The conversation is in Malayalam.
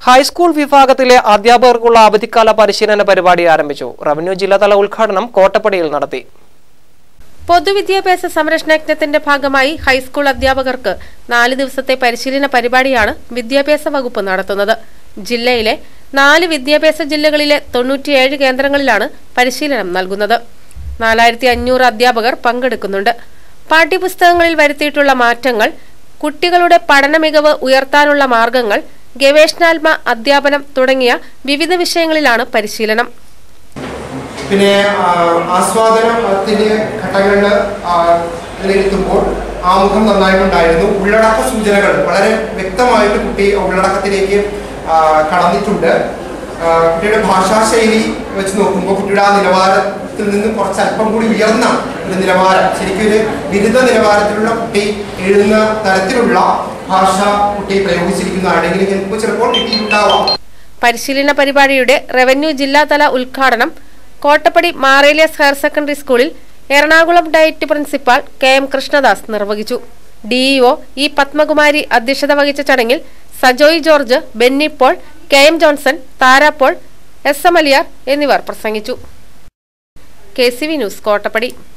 ഹൈസ്കൂൾ വിഭാഗത്തിലെ അധ്യാപകർക്കുള്ള അവധിക്കാല പരിശീലന പരിപാടി ആരംഭിച്ചു റവന്യൂ ജില്ലാതല ഉദ്ഘാടനം കോട്ടപ്പടിയിൽ നടത്തി പൊതുവിദ്യാഭ്യാസ സംരക്ഷണ യജ്ഞത്തിന്റെ ഭാഗമായി ഹൈസ്കൂൾ അധ്യാപകർക്ക് നാല് ദിവസത്തെ പരിശീലന പരിപാടിയാണ് വിദ്യാഭ്യാസ വകുപ്പ് നടത്തുന്നത് ജില്ലയിലെ നാല് വിദ്യാഭ്യാസ ജില്ലകളിലെ തൊണ്ണൂറ്റിയേഴ് കേന്ദ്രങ്ങളിലാണ് പരിശീലനം നൽകുന്നത് നാലായിരത്തി അഞ്ഞൂറ് അധ്യാപകർ പങ്കെടുക്കുന്നുണ്ട് പാഠ്യപുസ്തകങ്ങളിൽ വരുത്തിയിട്ടുള്ള മാറ്റങ്ങൾ കുട്ടികളുടെ പഠന മികവ് ഉയർത്താനുള്ള മാർഗങ്ങൾ ഗവേഷണാത്മ അധ്യാപനം തുടങ്ങിയ വിവിധ വിഷയങ്ങളിലാണ് പരിശീലനം പിന്നെ ആ, ആസ്വാദനത്തിന്റെ ഘട്ടങ്ങളിൽ വിലയിരുത്തുമ്പോൾ ആമുഖം നന്നായിട്ടുണ്ടായിരുന്നു ഉള്ളടക്ക സൂചനകൾ വളരെ വ്യക്തമായിട്ട് കുട്ടി ഉള്ളടക്കത്തിലേക്ക് ആ, കടന്നിട്ടുണ്ട് ആ, കുട്ടിയുടെ ഭാഷാശൈലി വെച്ച് നോക്കുമ്പോൾ കുട്ടിയുടെ ആ നിലവാരത്തിൽ നിന്ന് കുറച്ച് അല്പം കൂടി ഉയർന്ന ഒരു നിലവാരം ശരിക്കും ഒരു ബിരുദ നിലവാരത്തിലുള്ള കുട്ടി എഴുതുന്ന തരത്തിലുള്ള ഭാഷ കുട്ടി പ്രയോഗിച്ചിരിക്കുന്നതാണെങ്കിൽ എനിക്ക് ചിലപ്പോൾ കിട്ടിയിട്ടുണ്ടാവാം പരിശീലന പരിപാടിയുടെ റവന്യൂ ജില്ലാതല ഉദ്ഘാടനം കോട്ടപ്പടി മാറേലിയസ് ഹയർ സെക്കൻഡറി സ്കൂളിൽ Ernakulam DIET principal K M Krishnadas നിർവഹിച്ചു ഡിഇഒ ഇ പത്മകുമാരി അധ്യക്ഷത വഹിച്ച ചടങ്ങിൽ Sajoy George Benny Paul K M Johnson Thara Paul S M Aliyar എന്നിവർ പ്രസംഗിച്ചു K C V news Kottappadi